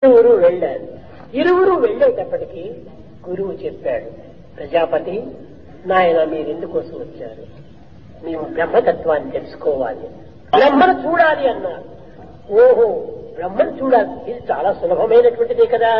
ఇరువురు వెళ్ళారు ఇరువురు వెళ్ళేటప్పటికి గురువు చెప్పాడు ప్రజాపతి నాయన మీరు ఎందుకోసం వచ్చారు మేము బ్రహ్మతత్వాన్ని తెలుసుకోవాలి బ్రహ్మను చూడాలి అన్నారు ఓహో బ్రహ్మను చూడాలి ఇది చాలా సులభమైనటువంటిదే కదా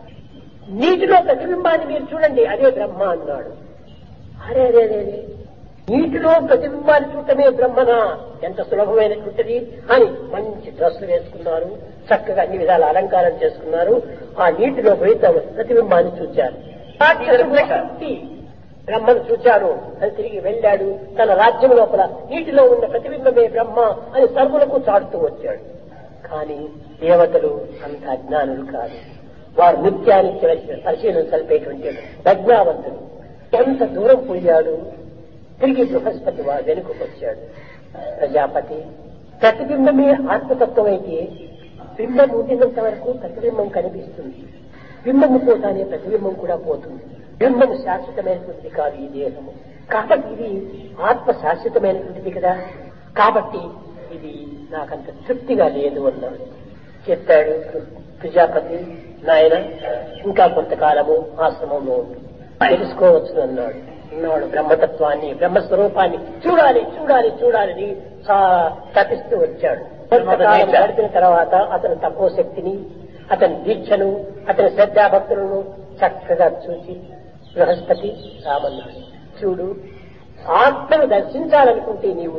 నీటిలో ప్రతిబింబాన్ని మీరు చూడండి అదే బ్రహ్మ అన్నాడు అరే అరే అరే అరే. నీటిలో ప్రతిబింబాన్ని చూడటమే బ్రహ్మనా ఎంత సులభమైనటువంటిది అని మంచి డ్రెస్సులు వేసుకున్నారు చక్కగా అన్ని విధాల అలంకారం చేసుకున్నారు ఆ నీటిలో పోయి తమ ప్రతిబింబాన్ని చూచారు రాక్షసుడు బ్రహ్మను చూచాడు అని తిరిగి వెళ్ళాడు తన రాజ్యం లోపల నీటిలో ఉన్న ప్రతిబింబమే బ్రహ్మ అని సర్వులకు చాటుతూ వచ్చాడు కానీ దేవతలు అంత అజ్ఞానులు కాదు వారు నిత్యానికి పరిశీలన సరిపేటువంటి ప్రజ్ఞావంతులు ఎంత దూరం పోయాడు తిరిగి బృహస్పతి వారు వెనుకకు వచ్చాడు ప్రజాపతి ప్రతిబింబమే ఆత్మతత్వం అయితే బింబం ఉండినంత వరకు ప్రతిబింబం కనిపిస్తుంది బింబము పోతానే ప్రతిబింబం కూడా పోతుంది బింబం శాశ్వతమైనటువంటిది కాదు ఈ దేహము కాబట్టి ఇది ఆత్మ శాశ్వతమైనటువంటిది కదా కాబట్టి ఇది నాకంత తృప్తిగా లేదు అన్నాడు చెప్పాడు ప్రజాపతి నాయన ఇంకా కొంతకాలము ఆశ్రమంలో ఉండు తెలుసుకోవచ్చు అన్నాడు అన్నాడు బ్రహ్మతత్వాన్ని బ్రహ్మస్వరూపాన్ని చూడాలి చూడాలి చూడాలని చాలా తపిస్తూ వచ్చాడు కొంతకాలం గడిపిన తర్వాత అతని తపోశక్తిని అతని దీక్షను అతని శ్రద్ధాభక్తులను చక్కగా చూసి బృహస్పతి రామన్నాడు చూడు ఆత్మను దర్శించాలనుకుంటే నీవు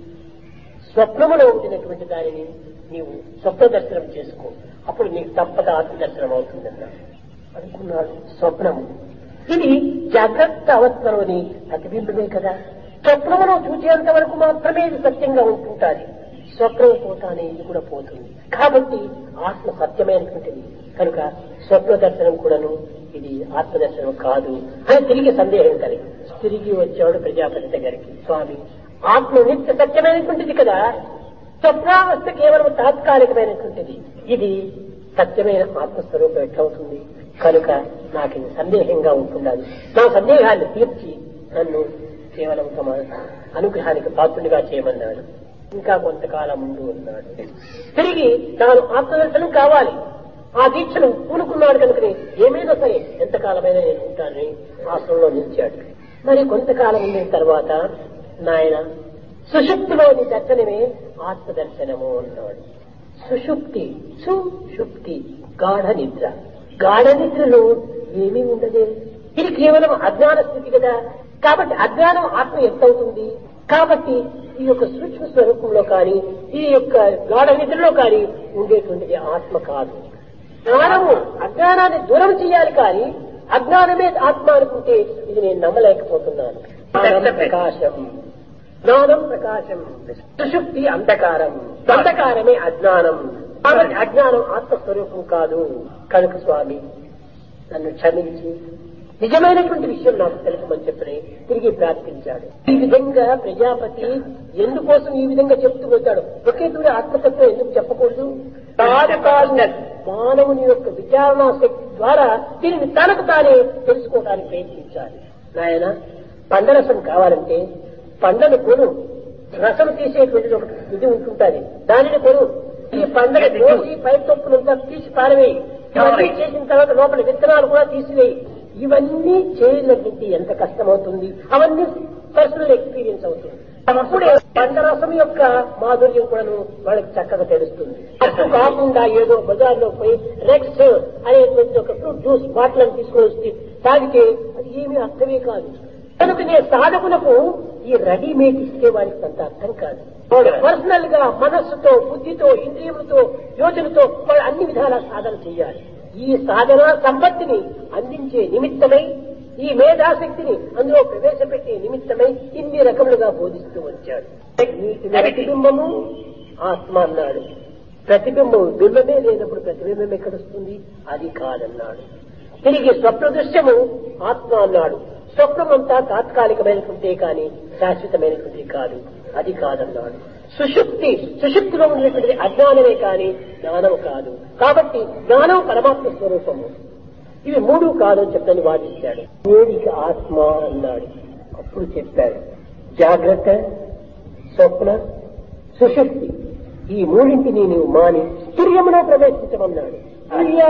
స్వప్నములో ఉండినటువంటి దానిని నీవు స్వప్న దర్శనం చేసుకో అప్పుడు నీకు తప్పక ఆత్మ దర్శనం అవుతుందన్నాడు అనుకున్నాడు స్వప్నము ఇది జాగ్రత్త అవస్థలోని ప్రతిబింబమే కదా స్వప్నములో చూసేంత వరకు మాత్రమే ఇది సత్యంగా ఉంటుంటాది స్వప్నం పోతానే ఇది కూడా పోతుంది కాబట్టి ఆత్మ సత్యమైనటువంటిది కనుక స్వప్న దర్శనం కూడాను ఇది ఆత్మ దర్శనం కాదు అని తిరిగి సందేహం కలిగి తిరిగి వచ్చాడు ప్రజాపతి దగ్గరికి స్వామి ఆత్మ నిత్య సత్యమైనటువంటిది కదా స్వప్నావస్థ కేవలం తాత్కాలికమైనటువంటిది ఇది సత్యమైన ఆత్మస్వరూపం ఎట్లవుతుంది కనుక నాకు ఇది సందేహంగా ఉంటున్నది నా సందేహాన్ని తీర్చి నన్ను కేవలం తమ అనుగ్రహానికి పాత్రుడిగా చేయమన్నాడు ఇంకా కొంతకాలం ముందు ఉన్నాడు తిరిగి తాను ఆత్మదర్శనం కావాలి ఆ దీక్షను పూనుకున్నాడు కనుకనే ఏమైనా సరే ఎంతకాలమైనా నేను ఉంటానని ఆశ్రమంలో నిలిచాడు మరి కొంతకాలం ఉండిన తర్వాత నాయన సుషుప్తిలోని దర్శనమే ఆత్మ దర్శనము అన్నాడు సుషుప్తి సుషుప్తి గాఢ నిద్ర గాఢ నిద్రలో ఏమీ ఉండదే ఇది కేవలం అజ్ఞాన స్థితి కదా కాబట్టి అజ్ఞానం ఆత్మ ఎంతవుతుంది కాబట్టి ఈ యొక్క సూక్ష్మ స్వరూపంలో కానీ ఈ యొక్క గాఢ నిద్రలో కానీ ఉండేటువంటిది ఆత్మ కాదు జ్ఞానము అజ్ఞానాన్ని దూరం చేయాలి కానీ అజ్ఞానమే ఆత్మ అనుకుంటే ఇది నేను నమ్మలేకపోతున్నాను జ్ఞానం ప్రకాశం జ్ఞానం ప్రకాశం సుషుప్తి అంధకారం అంధకారమే అజ్ఞానం కాబట్టి అజ్ఞానం ఆత్మస్వరూపం కాదు కనుక స్వామి నన్ను క్షమించి నిజమైనటువంటి విషయం నాకు తెలుపమని చెప్పని తిరిగి ప్రార్థించాడు ఈ విధంగా ప్రజాపతి ఎందుకోసం ఈ విధంగా చెప్తూ వచ్చాడు ఒకే దూరి ఆత్మతత్వం ఎందుకు చెప్పకూడదు కాదు కాదు మానవుని యొక్క విచారణ శక్తి ద్వారా దీనిని తనకు తానే తెలుసుకోవడానికి ప్రయత్నించాలి నాయన పండరసం కావాలంటే పండ్లను కొను రసం తీసేటువంటిది ఒక ఇది ఉంటుంటుంది దానిని కొను ఈ పండగ కోసి పై తొప్పునంతా తీసి పారవేయి ఇవన్నీ చేసిన తర్వాత లోపల విత్తనాలు కూడా తీసివేయి ఇవన్నీ చేయలేకపోతే ఎంత కష్టమవుతుంది అవన్నీ పర్సనల్ ఎక్స్పీరియన్స్ అవుతుంది అప్పుడే పండరసం యొక్క మాధుర్యం కూడాను వాళ్ళకి చక్కగా తెలుస్తుంది అప్పుడు కాకుండా ఏదో బజార్లో పోయి రెక్స్ అనేటువంటి ఒక ఫ్రూట్ జ్యూస్ బాటిల్ తీసుకొని వస్తే తాగితే అది ఏమీ అర్థమే కాదు కనుకనే సాధకులకు ఈ రెడీమేడ్ ఇస్తే వారికి అంత అర్థం కాదు వాడు పర్సనల్ గా మనస్సుతో బుద్ధితో ఇంద్రియములతో యోచనతో వాళ్ళు అన్ని విధాల సాధన చేయాలి ఈ సాధన సంపత్తిని అందించే నిమిత్తమై ఈ మేధాశక్తిని అందులో ప్రవేశపెట్టే నిమిత్తమై ఇన్ని రకములుగా బోధిస్తూ వచ్చాడు ప్రతిబింబము ఆత్మ అన్నాడు ప్రతిబింబం బింబమే లేనప్పుడు ప్రతిబింబం ఎక్కడొస్తుంది అది కాదన్నాడు తిరిగి స్వప్న దృశ్యము ఆత్మ అన్నాడు స్వప్నం అంతా తాత్కాలికమైనటువంటి కానీ శాశ్వతమైనటువంటి కాదు అది కాదన్నాడు సుషుప్తి సుషుప్తిలో ఉన్నటువంటి అజ్ఞానమే కాని జ్ఞానం కాదు కాబట్టి జ్ఞానం పరమాత్మ స్వరూపము ఇవి మూడు కాదు అని చెప్పని వాదించాడు ఏదిక ఆత్మ అన్నాడు అప్పుడు చెప్పాడు జాగ్రత్త స్వప్న సుషుప్తి ఈ మూడింటిని నీవు మాని తుర్యములో ప్రవేశించమన్నాడు